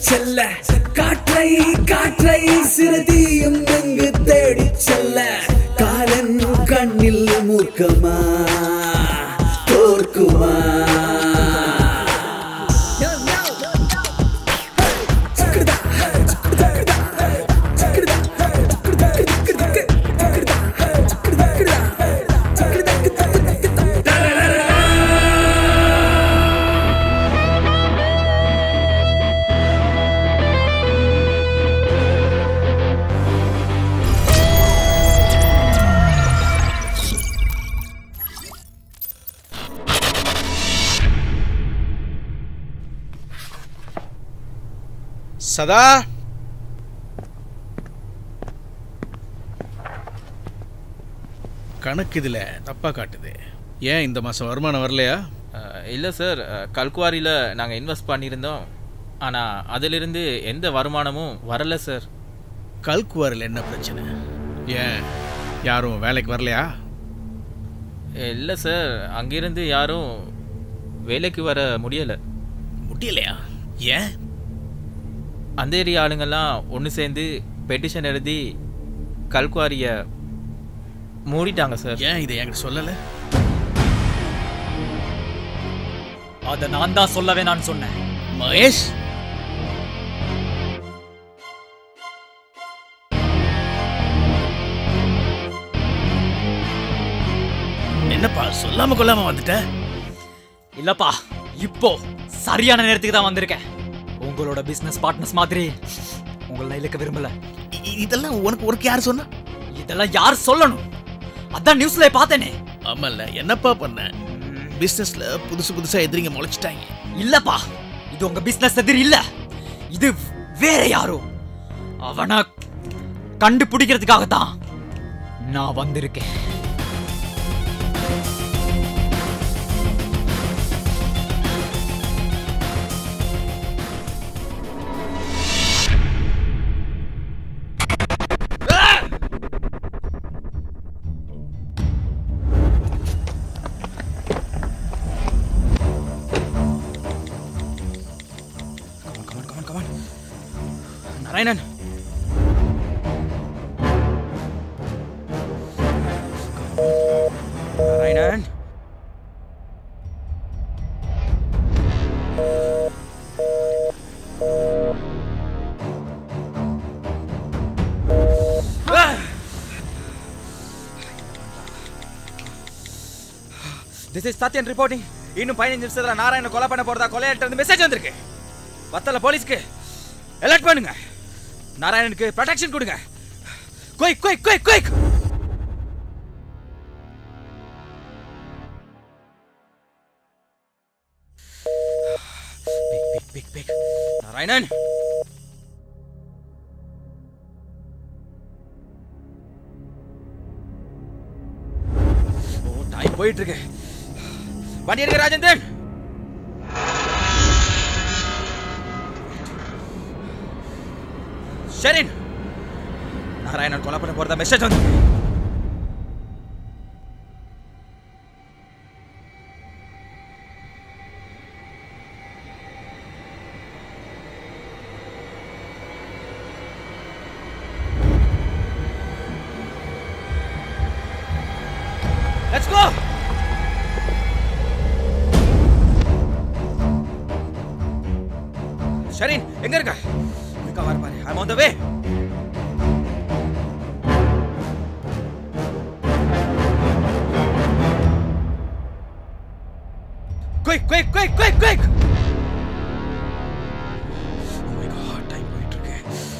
செல்ல காற்றை காற்றை சிறுதியும் எங்கு தேடி செல்ல காலன் கண்ணில் மூர்க்கமா தோற்குமா சதா கணக்கு இதில் தப்பாக காட்டுது ஏன் இந்த மாதம் வருமானம் வரலையா இல்லை சார் கல்குவாரியில் நாங்கள் இன்வெஸ்ட் பண்ணியிருந்தோம் ஆனால் அதிலிருந்து எந்த வருமானமும் வரல சார் கல்குவாரில் என்ன பிரச்சனை ஏன் யாரும் வேலைக்கு வரலையா இல்லை சார் அங்கிருந்து யாரும் வேலைக்கு வர முடியலை முடியலையா ஏன் அந்த ஏரியா ஆளுங்கெல்லாம் ஒன்று சேர்ந்து பெட்டிஷன் எழுதி கல்குவாரியை மூடிட்டாங்க சார் ஏன் இதை என்கிட்ட சொல்லலை அதை நான் தான் சொல்லவே நான் சொன்னேன் மகேஷ் என்னப்பா சொல்லாம கொள்ளாம வந்துட்ட இல்லப்பா இப்போ சரியான நேரத்துக்கு தான் வந்திருக்கேன் உங்களோட பிசினஸ் பார்ட்னர்ஸ் மாதிரி உங்களை இழுக்க விரும்பல இ- இதெல்லாம் உனக்கு உனக்கு யார் சொன்னா இதெல்லாம் யார் சொல்லணும் அதான் நியூஸ்ல பார்த்தேனே ஆமால என்னப்பா பண்ண பிசினஸ்ல புதுசு புதுசா எதிரிங்க முளைச்சிட்டாங்க இல்லப்பா இது உங்க பிசினஸ் எதிரி இல்ல இது வேற யாரோ அவனை கண்டுபிடிக்கிறதுக்காக தான் நான் வந்திருக்கேன் Narayanan Narayanan this is Sathyan reporting இன்னும் பதினஞ்சு நிமிஷத்துல நாராயண கொலை பண்ண போறதா கொலையாட்ட இருந்து மெசேஜ் வந்திருக்கு வத்தல போலீஸ்க்கு அலர்ட் பண்ணுங்க நாராயணனுக்கு ப்ரொடெக்ஷன் கொடுங்க quick quick quick quick pick pick pick Narayanan oh time போயிட்டு இருக்கு வண்டி எடுக்க ராஜேந்திரன் ஷெரின் நாராயணன் கொலை பண்ண போறதா மெசேஜ் வந்து Let's go! ஷெரின் எங்க இருக்க இருக்க வர பாரு I'm on the way quick quick quick quick quick oh my god time போயிட்டு இருக்கு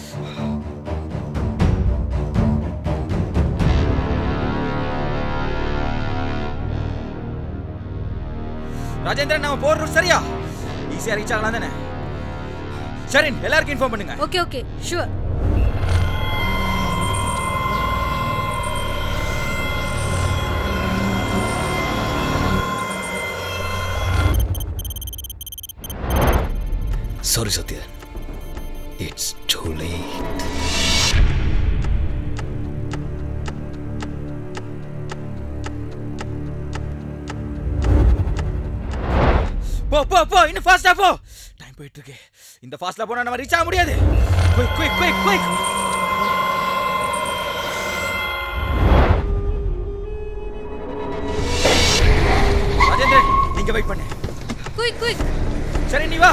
ராஜேந்திரன் நம்ம போற ரூட் சரியா ஈஸியா ரீச் ஆகலாம் தானே ஷெரின் எல்லாருக்கும் இன்ஃபார்ம் பண்ணுங்க okay okay sure Sorry, Satya. It's too late. போ போ போ இன்னும் ஃபாஸ்டா போ டைம் போயிட்டு இருக்கு இந்த ஃபாஸ்ட்ல போனா நம்ம ரீச் ஆக முடியாது quick quick quick quick Rajendran நீங்க வெயிட் பண்ணு குயிக் குயிக் சரி நீ வா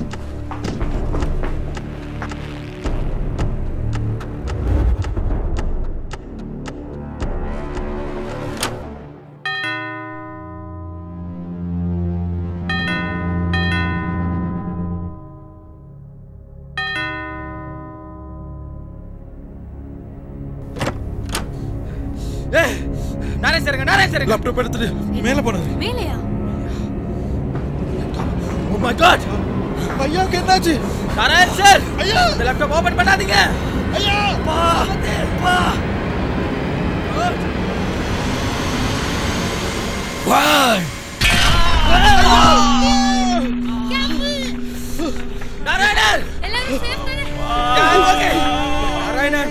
ஏய், நாராயண் சாருங்க நாராயண் சாருங்க லேப்டாப் எடுத்துட்டு மேல போனாரு மேலையா ஓ மை காட் ஐயாவுக்கு என்னாச்சு நாராயண் சார் ஐயா இந்த லேப்டாப் ஓபன் பண்ணாதீங்க ஐயா பா பா நாராயணன் எல்லாரும் சேஃப் தானே okay Narayanan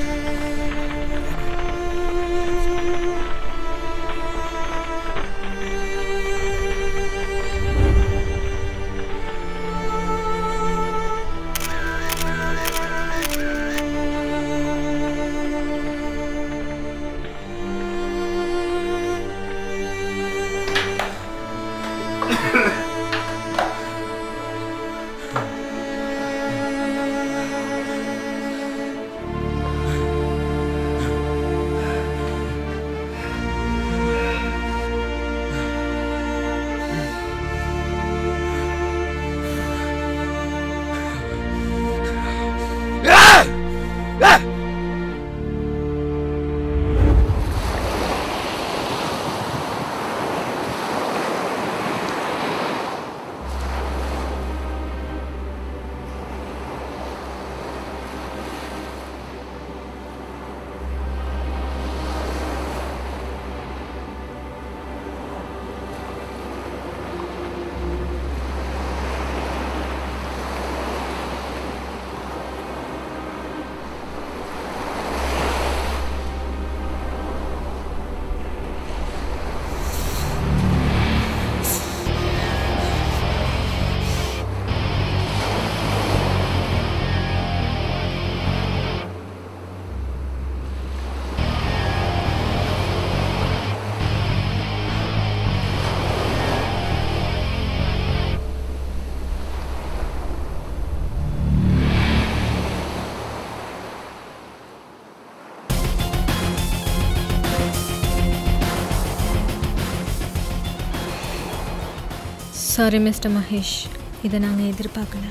sorry mister Mahesh இதை நாங்கள் எதிர்பார்க்கல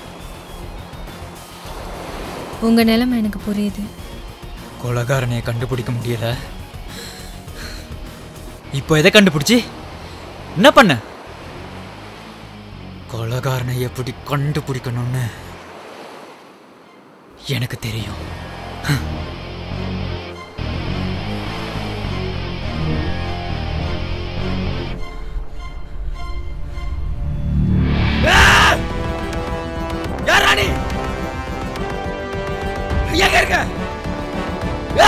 உங்கள் நிலைமை எனக்கு புரியுது கொலகாரனைய கண்டுபிடிக்க முடியல இப்போ எதை கண்டுபிடிச்சி என்ன பண்ண கொலகாரனை எப்படி கண்டுபிடிக்கணும்னு எனக்கு தெரியும் யார் ராணி எங்க இருக்க ஆ!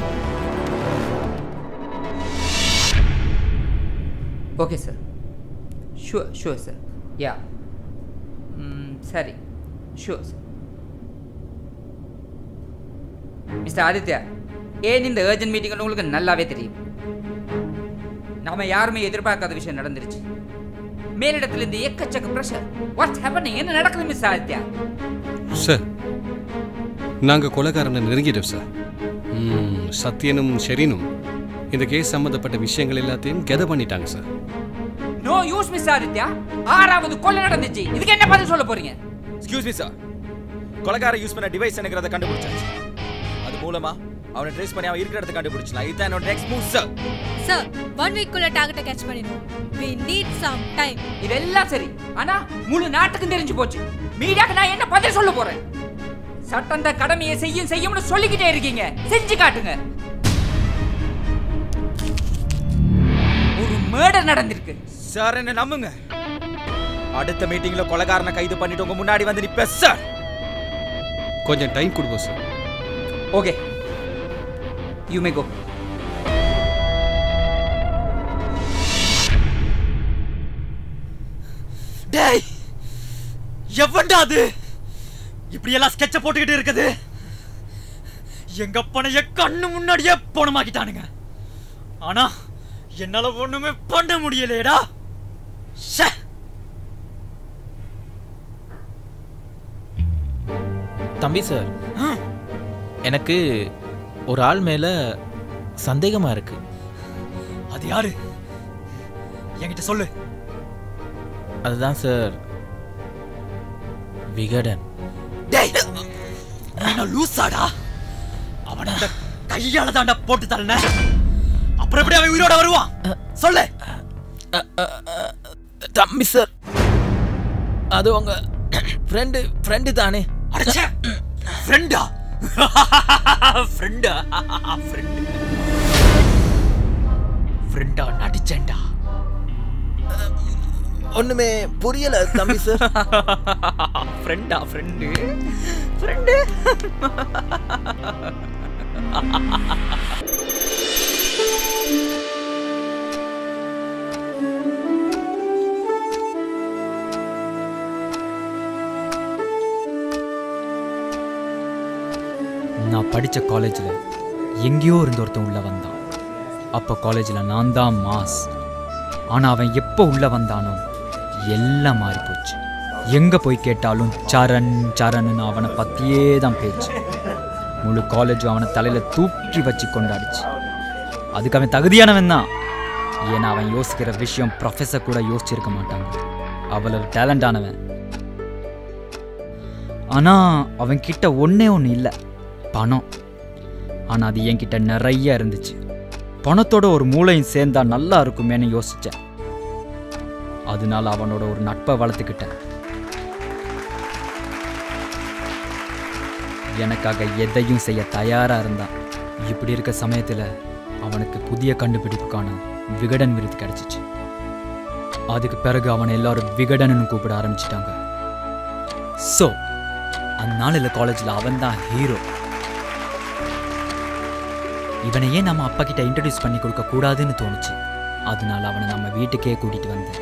Okay sir sure sure sir yeah சரி ஷுவர் சார் மிஸ்டர் ஆதித்யா ஏன் இந்த ஏர்ஜென்ட் மீட்டிங் உங்களுக்கு நல்லாவே தெரியும் நாம யாருமே எதிர்பார்க்காத விஷயம் நடந்துருச்சு மேலிடத்துல இருந்து எக்கச்சக்க ப்ரெஷர் வாட்ஸ் ஹேப்பனிங் என்ன நடக்குது மிஸ் ஆதித்யா சார் நாங்கள் கொலைகாரனை நெருங்கிட்டோம் சார் ம், சத்யனும் ஷெரீனும் இந்த கேஸ் சம்மந்தப்பட்ட விஷயங்கள் எல்லாத்தையும் கெத பண்ணிட்டாங்க sir no use miss Aditya ஆறாவது கொலை நடந்துச்சு இதுக்கு என்ன பதில் சொல்ல போறீங்க எக்ஸ்கியூஸ் மீ சார் கொலைகார யூஸ் பண்ண டிவைஸ் எனக்குறத கண்டுபிடிச்சாச்சு அது மூலமா அவனை ட்ரேஸ் பண்ணி அவன் இருக்கிற இடத்த கண்டுபிடிச்சலாம் இதுதான் என்னோட next move sir sir one வீக்குள்ள டார்கெட்டை கேட்ச் பண்ணிடணும் we need some time இதெல்லாம் சரி ஆனா முழு நாட்டுக்கும் தெரிஞ்சு போச்சு மீடியாக்கு நான் என்ன பதில் சொல்ல போறேன் சட்டம் தான் கடமையை செய்யும் செய்யும்னு சொல்லிக்கிட்டே இருக்கீங்க செஞ்சு காட்டுங்க ஒரு மர்டர் நடந்திருக்கு சார் என்ன நம்புங்க அடுத்த மீட்டிங்ல கொலைகாரனை கைது பண்ணிட்டு உங்க முன்னாடி வந்து நிப்ப சார் கொஞ்சம் டைம் கொடுப்போம் sir okay you may go டேய் எவன்டா அது இப்படி எல்லாம் ஸ்கெட்ச போட்டுக்கிட்டு இருக்குது எங்க பணைய கண்ணு முன்னாடியே பணமாக்கிட்டானுங்க ஆனா என்னால ஒண்ணுமே பண்ண முடியலையேடா ச்சே தம்பி சார் எனக்கு ஒரு ஆள் மேல சந்தேகமா இருக்கு அது யாரு என்கிட்ட சொல்லு அதுதான் சார் விகடன் டேய் என்ன லூசாடா அவன அந்த கையால தாண்டா போட்டு தள்ளன அப்புறம் எப்படி அவன் உயிரோட வருவான் சொல்லு தம்பி சார் அது உங்க ஃப்ரெண்டு ஃப்ரெண்டு தானே அடச்சே ஃப்ரெண்டா ஃப்ரெண்டா ஃப்ரெண்டு ஃப்ரெண்டா நடிச்சேன்டா ஒண்ணுமே புரியல தம்பி சார் ஃப்ரெண்டா ஃப்ரெண்டு ஃப்ரெண்டு நான் படித்த காலேஜில் எங்கேயோ இருந்த ஒருத்தன் உள்ள வந்தான் அப்போ காலேஜில் நான் தான் மாஸ் ஆனால் அவன் எப்போ உள்ள வந்தானோ எல்லாம் மாறி போச்சு எங்கே போய் கேட்டாலும் சரண் சரண்னு அவனை பற்றியே தான் பேச்சு முழு காலேஜும் அவனை தலையில் தூக்கி வச்சு கொண்டாடிச்சு அதுக்கு அவன் தகுதியானவன் தான் ஏன்னா அவன் யோசிக்கிற விஷயம் ப்ரொஃபஸர் கூட யோசிச்சிருக்க மாட்டாங்க அவ்வளவு டேலண்டானவன் ஆனால் அவன் கிட்ட ஒன்றே ஒன்று இல்லை பணம் ஆனால் அது என்கிட்ட நிறைய இருந்துச்சு பணத்தோட ஒரு மூளையும் சேர்ந்தா நல்லா இருக்குமேன்னு யோசித்தேன் அதனால அவனோட ஒரு நட்பை வளர்த்துக்கிட்டேன் எனக்காக எதையும் செய்ய தயாரா இருந்தான் இப்படி இருக்க சமயத்துல அவனுக்கு புதிய கண்டுபிடிப்புக்கான விகடன் விருது கிடைச்சிச்சு அதுக்கு பிறகு அவனை எல்லாரும் விகடன்னு கூப்பிட ஆரம்பிச்சிட்டாங்க ஸோ அந்நாளில் காலேஜில் அவன் தான் ஹீரோ இவனை ஏன் நம்ம அப்பா கிட்ட இன்ட்ரடியூஸ் பண்ணி கொடுக்க கூடாதுன்னு தோணுச்சு அதனால அவனை நம்ம வீட்டுக்கே கூட்டிட்டு வந்தேன்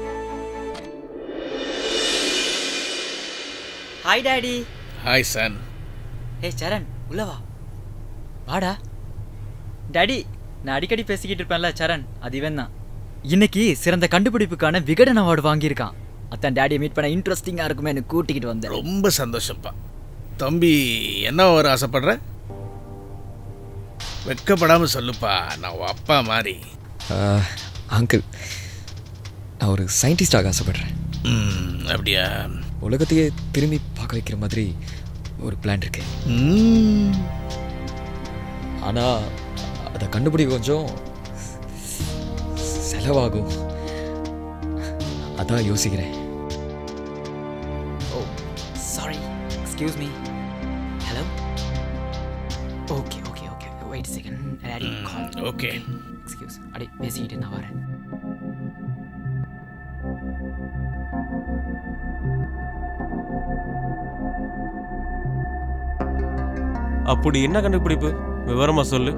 ஹாய் டாடி ஹாய் சன் ஏய் சரண் உள்ள வா வாடா டாடி நான் அடிக்கடி பேசிக்கிட்டு இருப்பேன்ல சரண் அது இவன் தான் இன்னைக்கு சிறந்த கண்டுபிடிப்புக்கான விகடன் அவார்டு வாங்கியிருக்கான் அத்தான் டாடியை மீட் பண்ண இன்ட்ரெஸ்டிங்காக இருக்குமே எனக்கு கூட்டிக்கிட்டு வந்தேன் ரொம்ப சந்தோஷம்ப்பா தம்பி என்ன வர ஆசைப்படுற வெட்கப்படாம சொல்லுப்பா நான் உன் அப்பா மாதிரி அங்கிள் நான் ஒரு சயின்டிஸ்டாக ஆசைப்படுறேன் ம், அப்படியா உலகத்தையே திரும்பி பார்க்க வைக்கிற மாதிரி ஒரு பிளான் இருக்கு ம், ஆனால் அதை கண்டுபிடிக்க கொஞ்சம் செலவாகும் அதான் யோசிக்கிறேன் oh sorry excuse me hello okay okay okay wait second daddy call okay excuse அடி பேசிக்கிட்டு நான் வரேன் அப்படி என்ன கண்டுபிடிப்பு விவரமா சொல்லு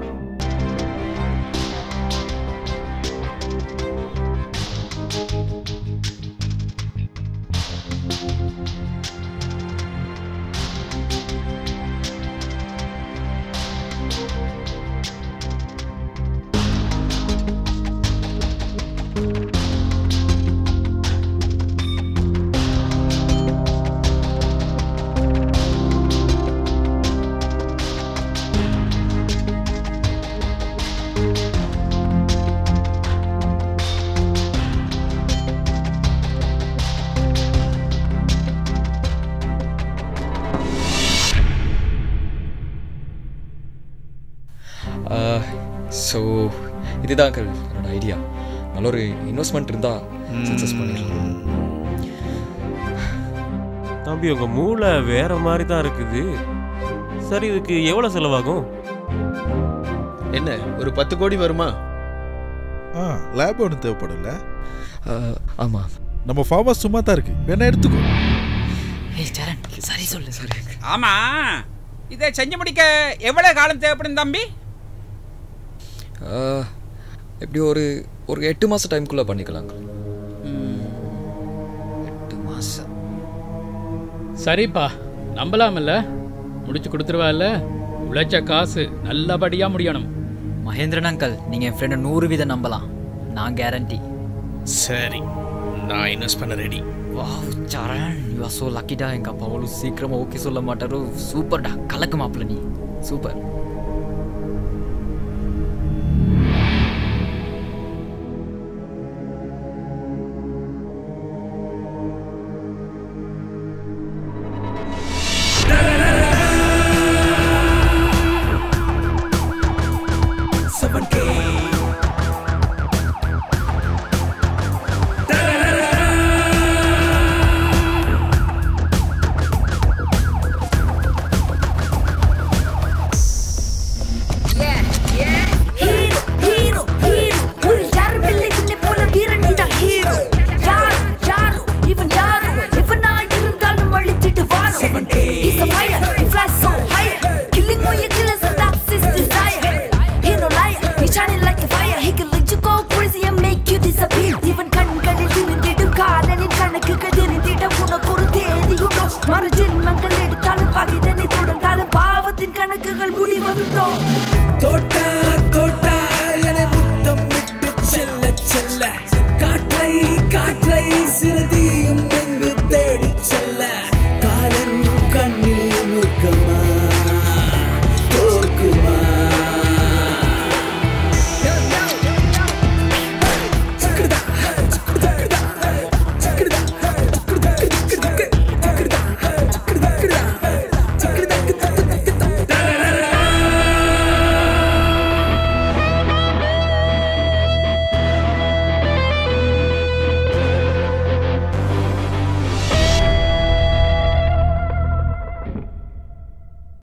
ஸோ இதுதான் அங்கிள் என்னோட ஐடியா நல்ல ஒரு இன்வெஸ்ட்மெண்ட் இருந்தால் சக்ஸஸ் பண்ணிடலாம் தம்பி உங்க மூளை வேற மாதிரி தான் இருக்குது சரி இதுக்கு எவ்வளவு செலவாகும் என்ன ஒரு பத்து கோடி வருமா ஆ லேப் ஒன்று தேவைப்படும்ல ஆமாம் நம்ம ஃபார்மஸ் சும்மா தான் இருக்கு வேணா எடுத்துக்கோ ஏய் சரண் சரி சொல்லு சரி ஆமா இதை செஞ்சு முடிக்க எவ்வளவு காலம் தேவைப்படும் தம்பி எப்படி ஒரு ஒரு எட்டு மாதம் டைம்குள்ளே பண்ணிக்கலாம் uncle. எட்டு மாசம் சரிப்பா நம்பலாமல்ல முடிச்சு கொடுத்துருவா இல்ல உழைச்ச காசு நல்லபடியா முடியணும் மகேந்திரன் அங்கிள் நீங்கள் என் ஃப்ரெண்டை நூறு வீதம் நம்பலாம் நான் கேரண்டி சரி நான் இன்வெஸ்ட் பண்ண ready wow Charan you are so லக்கிடா எங்கள் அப்பா அவ்வளோ சீக்கிரமாக ஓகே சொல்ல மாட்டாரோ சூப்பர்டா கலக்கு மாப்பிள்ள நீ சூப்பர்